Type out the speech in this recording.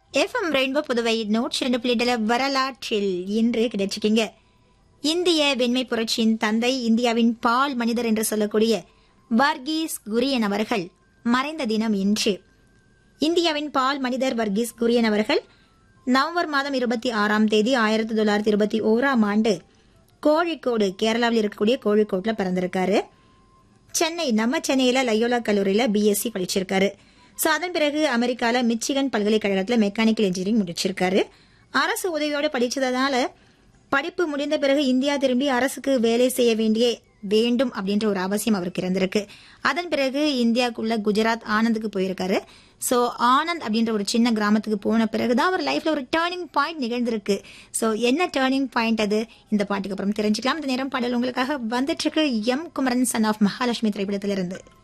FM rainbow Puduvai நூற்றி ரெண்டு புள்ளிடல வரலாற்றில் இன்று கிடைச்சிக்கிங்க இந்திய வெண்மை புரட்சியின் தந்தை இந்தியாவின் பால் மனிதர் என்று சொல்லக்கூடிய வர்கீஸ் குரியன் அவர்கள் மறைந்த தினம் இன்று இந்தியாவின் பால் மனிதர் வர்கீஸ் குரியன் அவர்கள் நவம்பர் மாதம் இருபத்தி ஆறாம் தேதி ஆயிரத்தி தொள்ளாயிரத்தி இருபத்தி ஓராம் ஆண்டு கோழிக்கோடு கேரளாவில் இருக்கக்கூடிய கோழிக்கோட்டில் பிறந்திருக்காரு சென்னை நம்ம சென்னையில லயோலா கல்லூரியில பிஎஸ்சி படிச்சிருக்காரு ஸோ அதன் பிறகு அமெரிக்கால மிச்சிகன் பல்கலைக்கழகத்துல மெக்கானிக்கல் இன்ஜினியரிங் முடிச்சிருக்காரு அரசு உதவியோட படிச்சதுனால படிப்பு முடிந்த பிறகு இந்தியா திரும்பி அரசுக்கு வேலை செய்ய வேண்டிய வேண்டும் அப்படின்ற ஒரு அவசியம் அவருக்கு இருந்திருக்கு அதன் பிறகு இந்தியாவுக்குள்ள குஜராத் ஆனந்துக்கு போயிருக்காரு ஸோ ஆனந்த் அப்படின்ற ஒரு சின்ன கிராமத்துக்கு போன பிறகுதான் அவர் லைஃப்ல ஒரு டேர்னிங் பாயிண்ட் நிகழ்ந்திருக்கு ஸோ என்ன டேர்னிங் பாயிண்ட் அது இந்த பாட்டுக்கு அப்புறம் தெரிஞ்சுக்கலாம் இந்த நேரம் பாடல் உங்களுக்காக வந்துட்டு இருக்கு M Kumaran son of Mahalakshmi திரைப்படத்திலிருந்து